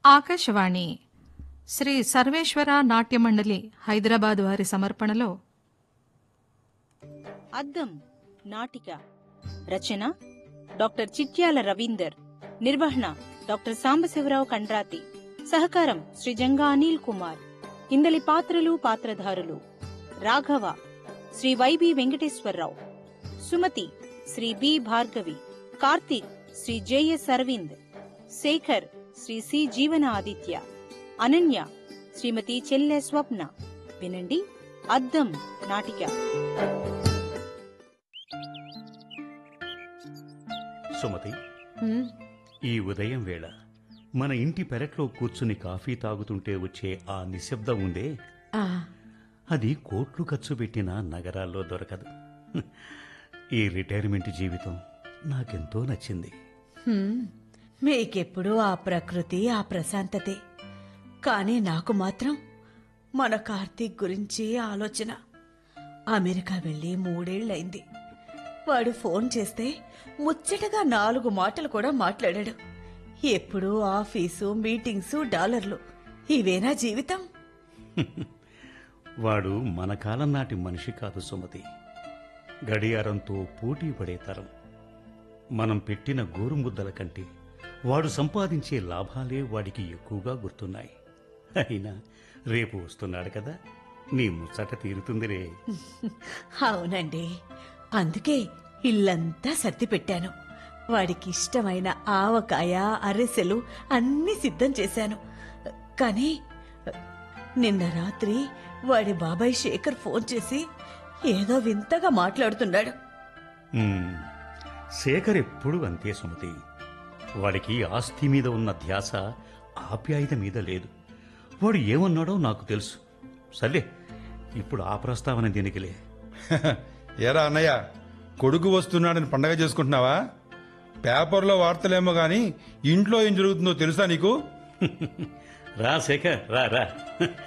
ఆకాశవాణి శ్రీ సర్వేశ్వర నాట్య మండలి హైదరాబాద్ వారి సమర్పణలో అద్దం నాటిక రచన డాక్టర్ చిట్యాల రవీందర్ నిర్వహణ డాక్టర్ సాంబశివరావు కండ్రాతి సహకారం శ్రీ జంగా అనిల్ కుమార్ ఇందలి పాత్రలు పాత్రధారులు Raghava Shri Y B Venkateswararao Sumathi Shri B Bhargavi Karthik Shri J S Aravind Shekhar Shri C Jeevana Aditya Ananya శ్రీమతి చెల్లె స్వప్న వినండి అద్దం నాటిక సుమతి ఈ ఉదయం వేళ మన ఇంటి పెరట్లో కూర్చుని కాఫీ తాగుతుంటే వచ్చే ఆ నిశ్శబ్దం ఉందే అది కోట్లు ఖర్చు పెట్టిన నగరాల్లో దొరకదు ఈ రిటైర్మెంట్ జీవితం నాకెంతో నచ్చింది హ్మ్. మీకెప్పుడు ఆ ప్రకృతి ఆ ప్రశాంతతే కానీ నాకు మాత్రం మన కార్తీక్ గురించి ఆలోచన అమెరికా వెళ్ళి మూడేళ్లయింది వాడు ఫోన్ చేస్తే ముచ్చటగా నాలుగు మాటలు కూడా మాట్లాడాడు ఎప్పుడూ ఆఫీసు మీటింగ్సు డాలర్లు ఇవేనా జీవితం వాడు మన కాలం నాటి మనిషి కాదు సుమతి గడియారంతో పోటీ పడే తరం మనం పెట్టిన గోరుముద్దల కంటే వాడు సంపాదించే లాభాలే వాడికి ఎక్కువగా గుర్తున్నాయి అయినా రేపు వస్తున్నాడు కదా నీ ముచ్చట తీరుతుందిరే అవునండి అందుకే ఇల్లంతా సర్ది పెట్టాను వాడికి ఇష్టమైన ఆవకాయ అరిసెలు అన్నీ సిద్ధం చేశాను కానీ నిన్న రాత్రి వాడి బాబాయ్ శేఖర్ ఫోన్ చేసి ఏదో వింతగా మాట్లాడుతున్నాడు ఉమ్, శేఖర్ ఎప్పుడు అంతే సుమతి వాడికి ఆస్తి మీద ఉన్న ధ్యాస ఆప్యాయత మీద లేదు వాడు ఏమన్నాడో నాకు తెలుసు సర్లే ఇప్పుడు ఆ ప్రస్తావన దీనికిలే ఏరా అన్నయ్య కొడుకు వస్తున్నాడని పండగ చేసుకుంటున్నావా పేపర్లో వార్తలేమో గాని ఇంట్లో ఏం జరుగుతుందో తెలుసా నీకు రా శేఖర్ రా రా